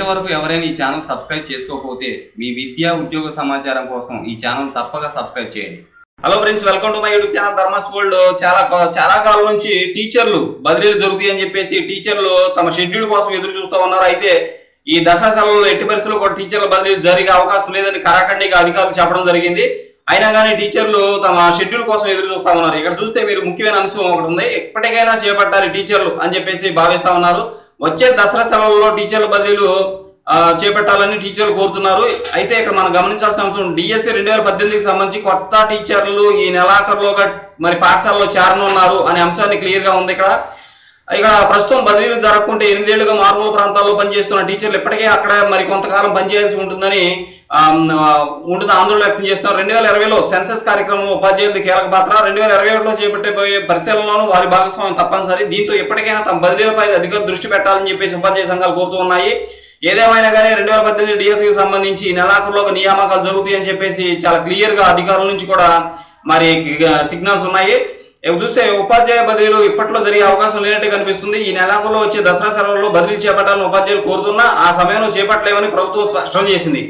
ఇప్పటి వరకు ఎవరైనా ఈ ఛానల్ సబ్స్క్రైబ్ చేసుకోకపోతే మీ విద్యా ఉద్యోగ సమాచారం కోసం ఈ ఛానల్ తప్పక సబ్స్క్రైబ్ చేయండి hello friends welcome to my YouTube channel Dharma's world చాలా కా- చాలా కాలం నుంచి టీచర్లు బదిలీలు జరుగుతాయి అని చెప్పేసి టీచర్లు తమ షెడ్యూల్ కోసం ఎదురు చూస్తూ ఉన్నారు అయితే ఈ దసరా సెలవుల్లో ఎట్టి పరిస్థితుల్లో కూడా టీచర్ల బదిలీలు జరిగే అవకాశం లేదని కరాఖండిగా అధికారులు చెప్పడం జరిగింది అయినా కానీ టీచర్లు తమ షెడ్యూల్ కోసం ఎదురు చూస్తా ఉన్నారు ఇక్కడ చూస్తే మీరు ముఖ్యమైన అంశం ఒకటి ఉంది ఎప్పటికైనా చేపట్టాలి టీచర్లు అని చెప్పేసి భావిస్తా ఉన్నారు వచ్చే దసరా సెలవుల్లో టీచర్ల బదిలీలు ఆ, చేపట్టాలని టీచర్లు కోరుతున్నారు అయితే ఇక్కడ మనం గమనించాల్సిన అంశం డిఎస్సి రెండు వేల పద్దెనిమిదికి సంబంధించి కొత్త టీచర్లు ఈ నెలాఖరులోగా మరి పాఠశాలలో చేరనున్నారు అనే అంశాన్ని క్లియర్ గా ఉంది ఇక్కడ ఇక్కడ ప్రస్తుతం బదిలీలు జరగకుంటే ఎనిమిదేళ్లుగా మారుమూల ప్రాంతాల్లో పనిచేస్తున్న టీచర్లు ఇప్పటికే అక్కడ మరి కొంతకాలం పనిచేయాల్సి ఉంటుందని ఆమ్, ఆ, ఉంటుంది ఆందోళన వ్యక్తం చేస్తున్నారు రెండు వేల ఇరవైలో సెన్సస్ కార్యక్రమంలో ఉపాధ్యాయులది కీలక పాత్ర రెండు వేల ఇరవై ఒకటిలో చేపట్టబోయే పరిశీలనలోనూ వారి భాగస్వామ్యం తప్పనిసరి దీంతో ఇప్పటికైనా తమ బదిలీలపై అధిక దృష్టి పెట్టాలని చెప్పేసి ఉపాధ్యాయ సంఘాలు కోరుతూ ఉన్నాయి ఏదేమైనా కానీ రెండు వేల పద్దెనిమిది డిఎస్సికి సంబంధించి నెలాఖరులోగా నియామకాలు జరుగుతాయి అని చెప్పేసి చాలా క్లియర్ గా అధికారుల నుంచి కూడా మరి సిగ్నల్స్ ఉన్నాయి ఇవి చూస్తే ఉపాధ్యాయ బదిలీలు ఇప్పట్లో జరిగే అవకాశం లేనట్టు కనిపిస్తుంది ఈ నెలాఖరులో వచ్చే దసరా సెలవుల్లో బదిలీ చేపట్టాలని ఉపాధ్యాయులు కోరుతున్నా ఆ సమయంలో చేపట్టలేమని ప్రభుత్వం స్పష్టం చేసింది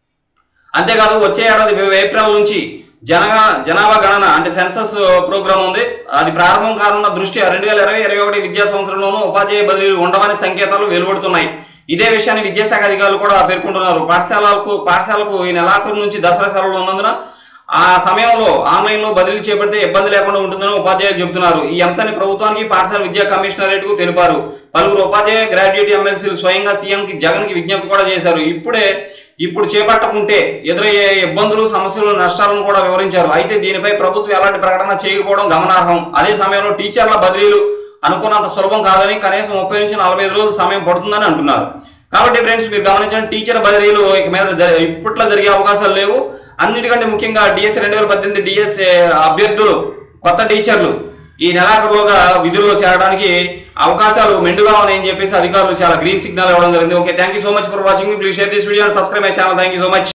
అంతేకాదు వచ్చే ఏడాది ఏప్రిల్ నుంచి జనగణ జనాభా గణన అంటే సెన్సస్ ప్రోగ్రామ్ ఉంది అది ప్రారంభం కానున్న దృష్ట్యా రెండు వేల ఇరవై ఇరవై ఒకటి విద్యా సంవత్సరంలోనూ ఉపాధ్యాయ బదిలీలు ఉండవని సంకేతాలు వెలువడుతున్నాయి ఇదే విషయాన్ని విద్యాశాఖ అధికారులు కూడా పేర్కొంటున్నారు పాఠశాలలకు పాఠశాలకు ఈ నెలాఖరు నుంచి దసరా సెలవులు ఉన్నందున ఆ సమయంలో ఆన్లైన్ లో బదిలీ చేపడితే ఇబ్బంది లేకుండా ఉంటుందని ఉపాధ్యాయులు చెబుతున్నారు ఈ అంశాన్ని ప్రభుత్వానికి పాఠశాల విద్యా కమిషనరేట్ కు తెలిపారు పలువురు ఉపాధ్యాయ గ్రాడ్యుయేట్ ఎమ్మెల్సీలు స్వయంగా సీఎం కి జగన్ కి విజ్ఞప్తి కూడా చేశారు ఇప్పుడే ఇప్పుడు చేపట్టకుంటే ఎదురయ్యే ఇబ్బందులు సమస్యలు నష్టాలను కూడా వివరించారు అయితే దీనిపై ప్రభుత్వం ఎలాంటి ప్రకటన చేయకపోవడం గమనార్హం అదే సమయంలో టీచర్ల బదిలీలు అనుకున్నంత సులభం కాదని కనీసం ముప్పై నుంచి నలభై ఐదు రోజులు సమయం పడుతుందని అంటున్నారు కాబట్టి ఫ్రెండ్స్ మీరు గమనించండి టీచర్ బదిలీలు ఇక మీద జరి- ఇప్పట్లో జరిగే అవకాశాలు లేవు అన్నిటికంటే ముఖ్యంగా డిఎస్ రెండు వేల పద్దెనిమిది డిఎస్ అభ్యర్థులు కొత్త టీచర్లు ఈ నెలాఖరులోగా విధుల్లో చేరడానికి అవకాశాలు మెండుగా ఉన్నాయని చెప్పేసి అధికారులు చాలా గ్రీన్ సిగ్నల్ ఇవ్వడం జరిగింది okay thank you so much for watching please share this video and subscribe my channel thank you so much